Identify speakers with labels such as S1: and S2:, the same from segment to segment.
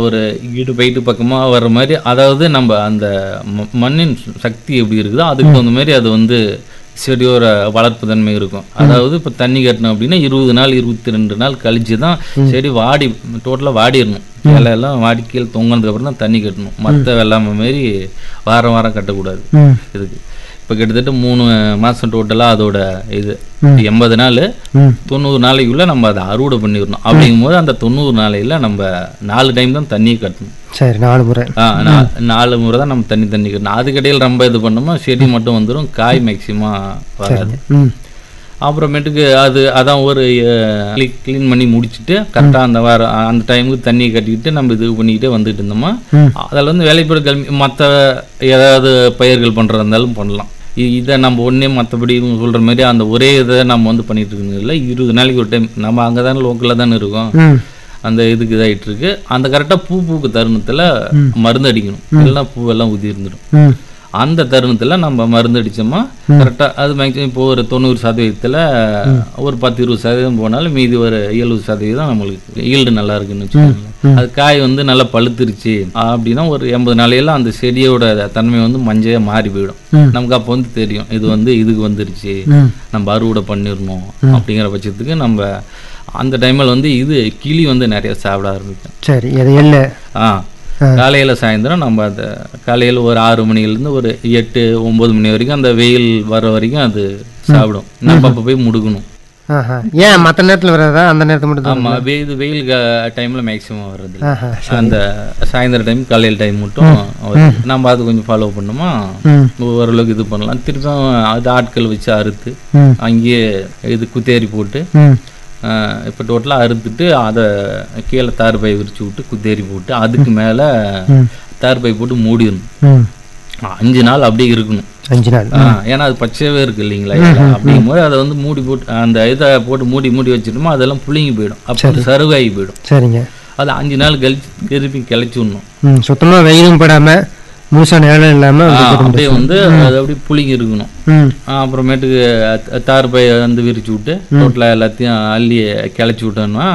S1: ஒரு ஈடு பைட்டு பக்கமாக வர்ற மாதிரி அதாவது நம்ம அந்த ம- மண்ணின் சக்தி எப்படி இருக்குதோ அதுக்கு தகுந்த மாதிரி அது வந்து செடியோட வளர்ப்பு தன்மை இருக்கும் அதாவது இப்போ தண்ணி கட்டணும் அப்படின்னா இருபது நாள் இருபத்தி ரெண்டு நாள் கழிச்சு தான் செடி வாடி டோட்டலாக வாடிடணும் இலையெல்லாம் வாடி கீழே தொங்கினதுக்கு அப்புறம் தான் தண்ணி கட்டணும் மற்ற வெள்ளாமை மாரி வாரம் வாரம் கட்டக்கூடாது
S2: ம்
S1: இதுக்கு இப்போ கிட்டத்தட்ட மூணு மாதம் டோட்டலாக அதோட இது எண்பது நாள்
S2: ம்
S1: தொண்ணூறு நாளைக்குள்ள நம்ம அதை அறுவடை பண்ணிடணும் அப்படிங்கும்போது அந்த தொண்ணூறு நாளையில நம்ம நாலு டைம் தான் தண்ணியை கட்டணும்
S2: சரி நாலு முறை
S1: ஆ, நா- நாலு முறை தான் நம்ம தண்ணி தண்ணி கட்டணும் அதுக்கடையில் ரொம்ப இது பண்ணோமா செடி மட்டும் வந்துடும் காய் மேக்சிமம் வராது
S2: ம்
S1: அப்புறமேட்டுக்கு அது அதான் ஒரு க்ளீன் பண்ணி முடிச்சுட்டு கரெக்டாக அந்த வாரம் அந்த டைமுக்கு தண்ணியை கட்டிக்கிட்டு நம்ம இது பண்ணிக்கிட்டே வந்துட்டு இருந்தோமா
S2: ம்.
S1: அதில் வந்து வேலைப்பட கல்வி மற்ற ஏதாவது பயிர்கள் பண்ணுறதா இருந்தாலும் பண்ணலாம் இ- இதை நம்ம ஒன்றே மற்றபடி இவங்க சொல்கிற மாதிரி அந்த ஒரே இதை நம்ம வந்து பண்ணிட்டு இருக்கிறது இல்லை இருபது நாளைக்கு ஒரு டைம் நம்ம அங்கே தானே லோக்கலில் தானே இருக்கோம்
S2: ம்
S1: அந்த இதுக்கு இதாகிட்டு இருக்கு அந்த கரெக்டாக பூ பூக்கு தருணத்தில் மருந்து அடிக்கணும் இல்லைன்னா பூவெல்லாம் உதிர்ந்துடும் இருந்துடும்
S2: ம்
S1: அந்த தருணத்தில் நம்ம மருந்து அடித்தோமா கரெக்டாக அது மேக்ஸிமம் இப்போ ஒரு தொண்ணூறு சதவீதத்தில் ஒரு பத்து இருபது சதவீதம் போனாலும் மீதி ஒரு எழுபது சதவீதம் நம்மளுக்கு ஈல்டு நல்லா இருக்குன்னு வச்சுக்கோங்களேன் அது காய் வந்து நல்லா பழுத்துருச்சு அப்படின்னா ஒரு எண்பது நாளையில அந்த செடியோட தன்மை வந்து மஞ்சையாக மாறி போயிடும்
S2: ம்.
S1: நமக்கு அப்போ வந்து தெரியும் இது வந்து இதுக்கு வந்துருச்சு
S2: ம்
S1: நம்ம அறுவடை பண்ணிடணும் அப்படிங்கிற பட்சத்துக்கு நம்ம அந்த டைமில் வந்து இது கிளி வந்து நிறைய சாப்பிட ஆரம்பிக்கும்
S2: சரி அது எல்லை
S1: ஆ காலையில் சாயந்தரம் நம்ம அந்த காலையில் ஒரு ஆறு மணிலேருந்து ஒரு எட்டு ஒம்பது மணி வரைக்கும் அந்த வெயில் வர வரைக்கும் அது சாப்பிடும் நம்ம அப்போ போய் முடுக்கணும்
S2: ஆஹா ஏன் மற்ற நேரத்தில் வராதா அந்த நேரத்தில் மட்டும் தான்
S1: ஆமாம் வெயில் வெயில் டைமில் மேக்ஸிமம் வர்றது இல்ல.
S2: ஆஹா
S1: அந்த சாயந்தரம் டைம் காலையில் டைம் மட்டும் வருது. நம்ம அது கொஞ்சம் ஃபாலோ பண்ணோமா
S2: ம்
S1: ஓரளவுக்கு இது பண்ணலாம் திருப்பியும் அது ஆட்கள் வச்சு அறுத்து
S2: ம்
S1: அங்கேயே இது குத்தேரி போட்டு
S2: ம்
S1: இப்போ டோட்டலாக அறுத்துட்டு அதை கீழே தார் பை விரிச்சு விட்டு குத்தேரி போட்டு அதுக்கு மேலே
S2: ம்
S1: தார் பை போட்டு மூடிடணும்
S2: ம்
S1: அஞ்சு நாள் அப்படியே இருக்கணும்
S2: அஞ்சு நாள்
S1: ஆ, ஏன்னா அது பச்சையாவே இருக்கு இல்லைங்களா இலை. அப்படிங்கும்போது அதை வந்து மூடி போட்டு அந்த இதை போட்டு மூடி மூடி வச்சிட்டோமா அதெல்லாம் புளிங்கி போயிடும் அப்போ வந்து சருகாகி போயிடும்
S2: சரிங்க
S1: அது அஞ்சு நாள் கழிச்சு திருப்பி கிளச்சி விடணும்
S2: ம் சுத்தமாக வெயிலும் படாமல் முழுசாக நிழலும் இல்லாமல்
S1: ஆ, அப்படியே வந்து அது அப்படியே புளிங்கி இருக்கணும்
S2: ம்
S1: ஆ, அப்புறமேட்டுக்கு த- தார் பை வந்து விரிச்சு விட்டு டோட்டலாக எல்லாத்தையும் அள்ளி கிளச்சி விட்டோம்னா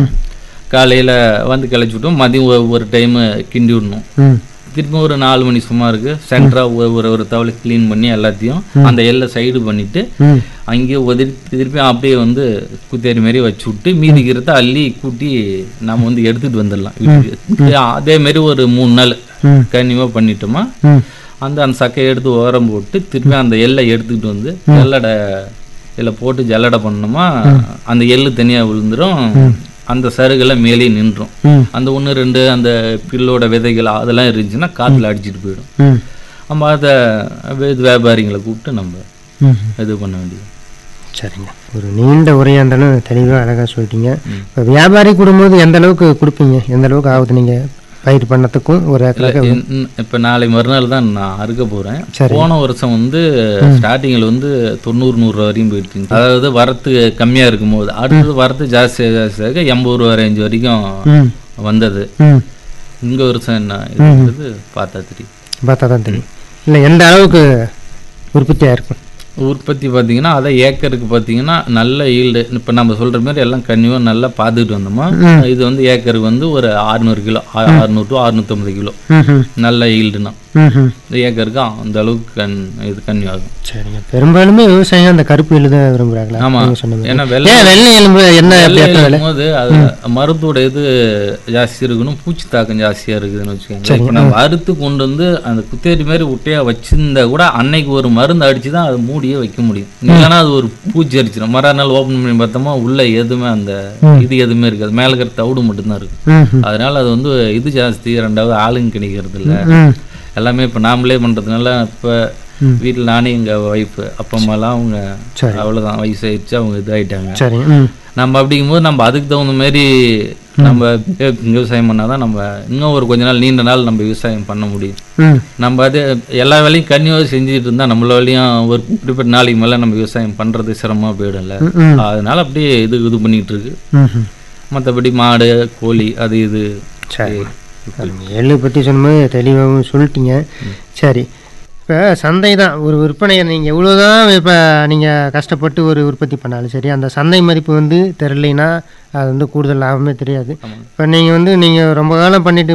S1: காலையில் வந்து கிளச்சி விட்டோம் மதியம் ஒரு- ஒரு டைமு கிண்டி விடணும்
S2: ம்
S1: திரும்ப ஒரு நாலு மணி சுமாருக்கு சென்டராக ஒரு ஒரு ஒரு தவளை க்ளீன் பண்ணி எல்லாத்தையும் அந்த எல்லை சைடு பண்ணிட்டு
S2: ம்
S1: அங்கேயே உதறி திருப்பி அப்படியே வந்து குத்தேரி மாதிரி வச்சு விட்டு மீதி இருக்கிறத அள்ளி கூட்டி நம்ம வந்து எடுத்துட்டு வந்துடலாம் வீட்டுக்கு அதே மாதிரி ஒரு மூணு நாள்
S2: ம்
S1: கன்னிமாக பண்ணிட்டோமா
S2: ம்
S1: அந்த அந்த சக்கையை எடுத்து ஓரம் போட்டு திருப்பி அந்த எல்லை எடுத்துக்கிட்டு வந்து ஜல்லடை இதில் போட்டு ஜல்லடை பண்ணோமா அந்த எள்ளு தனியாக விழுந்துரும் அந்த சருகெல்லாம் மேலே நின்றும்
S2: ம்
S1: அந்த ஒன்று ரெண்டு அந்த பில்லோட விதைகள் அதெல்லாம் இருந்துச்சுன்னா காற்றுல அடிச்சிட்டு போயிடும்
S2: ம்
S1: நம்ம அதை வே- வியாபாரிங்களை கூப்பிட்டு நம்ம
S2: ம்
S1: இது பண்ண வேண்டியது
S2: சரிங்க ஒரு நீண்ட உரையாக இருந்தாலும் தெளிவாக அழகாக சொல்லிட்டீங்க இப்போ வியாபாரி கொடுக்கும்போது எந்த அளவுக்கு கொடுப்பீங்க எந்த அளவுக்கு ஆகுது நீங்கள் பயிர் பண்ணத்துக்கும் ஒரு ஏக்கருக்கு
S1: இப்போ நாளை மறுநாள் தான் நான் அறுக்க போகிறேன்
S2: சரி.
S1: போன வருஷம் வந்து ஸ்டார்டிங்கில் வந்து தொண்ணூறு நூறு வரையும் போயிடுச்சு அதாவது வரத்து கம்மியாக இருக்கும்போது அடுத்தது வரத்து ஜாஸ்தியாக ஜாஸ்தியாக எண்பது ரூபா ரேஞ்ச் வரைக்கும்
S2: ம்
S1: வந்தது
S2: ம்
S1: இந்த வருஷம் என்ன இருக்குது பார்த்தா தெரியும்
S2: பார்த்தா தான் தெரியும் இல்லை எந்த அளவுக்கு உற்பத்தியாக இருக்கும்
S1: உற்பத்தி பார்த்தீங்கன்னா அதை ஏக்கருக்கு பார்த்தீங்கன்னா நல்ல ஈல்டு இப்போ நம்ம சொல்கிற மாதிரி எல்லாம் கன்னியூவாக நல்லா பார்த்துக்கிட்டு வந்தோமா இது வந்து ஏக்கருக்கு வந்து ஒரு அறுநூறு கிலோ அறுநூறு டு அறுநூத்தம்பது கிலோ
S2: ம் ம்
S1: நல்ல ஈல்டுனா
S2: ம் ம்
S1: இந்த ஏக்கருக்கு அந்த அளவுக்கு கண் இது கன்னியூ ஆகும்
S2: சரிங்க பெரும்பாலுமே விவசாயம் அந்த கருப்பு எள்ளு தான் விரும்புகிறாங்களா
S1: ஆமா.
S2: நீங்க சொன்ன மாதிரி
S1: ஏன்னா வெள்ளை
S2: ஏன் வெள்ளை எலும்பு என்ன
S1: வெள்ளை
S2: எப்படி விலை
S1: போது அது மருந்தோட இது ஜாஸ்தி இருக்கணும் பூச்சி தாக்கம் ஜாஸ்தியா இருக்குதுன்னு வச்சுக்கோங்க இப்போ நம்ம அறுத்து கொண்டு வந்து அந்த குத்தேரி மாதிரி உட்டையா வச்சிருந்தா கூட அன்னைக்கு ஒரு மருந்து அடிச்சு தான் அது மூடியே வைக்க முடியும் இல்லைன்னா அது ஒரு பூச்சி அடிச்சிடும் மறுநாள் ஓப்பன் பண்ணி பார்த்தோமா உள்ள எதுவுமே அந்த இது எதுவுமே இருக்காது மேல இருக்கிற தவிடு மட்டும்தான் இருக்கு
S2: ம் ம்
S1: அதனால அது வந்து இது ஜாஸ்தி ரெண்டாவது ஆளுங்க கிடைக்கிறது இல்ல
S2: ம்
S1: எல்லாமே இப்போ நாமளே பண்றதுனால இப்போ
S2: ம்.
S1: வீட்டில் நானே எங்க ஒய்ஃப் அப்பா அம்மாலாம் அவங்க
S2: சரி.
S1: அவ்வளவுதான் வயசாயிடுச்சு அவங்க இதாயிட்டாங்க
S2: சரிங்க ம்
S1: நம்ம அப்படிங்கும்போது நம்ம அதுக்கு தகுந்த மாதிரி நம்ம விவசாயம் பண்ணாதான் நம்ம இன்னும் ஒரு கொஞ்ச நாள் நீண்ட நாள் நம்ம விவசாயம் பண்ண முடியும்
S2: ம்
S1: நம்ம அது எல்லா வேலையும் கன்னியாக செஞ்சுட்டு இருந்தா நம்மள வேலையும் ஒரு குறிப்பிட்ட நாளைக்கு மேலே நம்ம விவசாயம் பண்றது சிரமமா போயிடும்ல
S2: ம், ம்
S1: அதனால அப்படியே இது இது பண்ணிட்டு இருக்கு
S2: ம் ம்
S1: மற்றபடி மாடு கோழி அது இது
S2: சரி சரிங்க எள்ளு பற்றி சொன்னபோது தெளிவாகவும் சொல்லிட்டீங்க சரி இப்போ சந்தை தான் ஒரு விற்பனையை நீங்கள் எவ்வளோதான் இப்போ நீங்கள் கஷ்டப்பட்டு ஒரு உற்பத்தி பண்ணாலும் சரி அந்த சந்தை மதிப்பு வந்து தெரிலைன்னா அது வந்து கூடுதல் லாபமே தெரியாது இப்போ நீங்கள் வந்து நீங்கள் ரொம்ப காலம் பண்ணிட்டு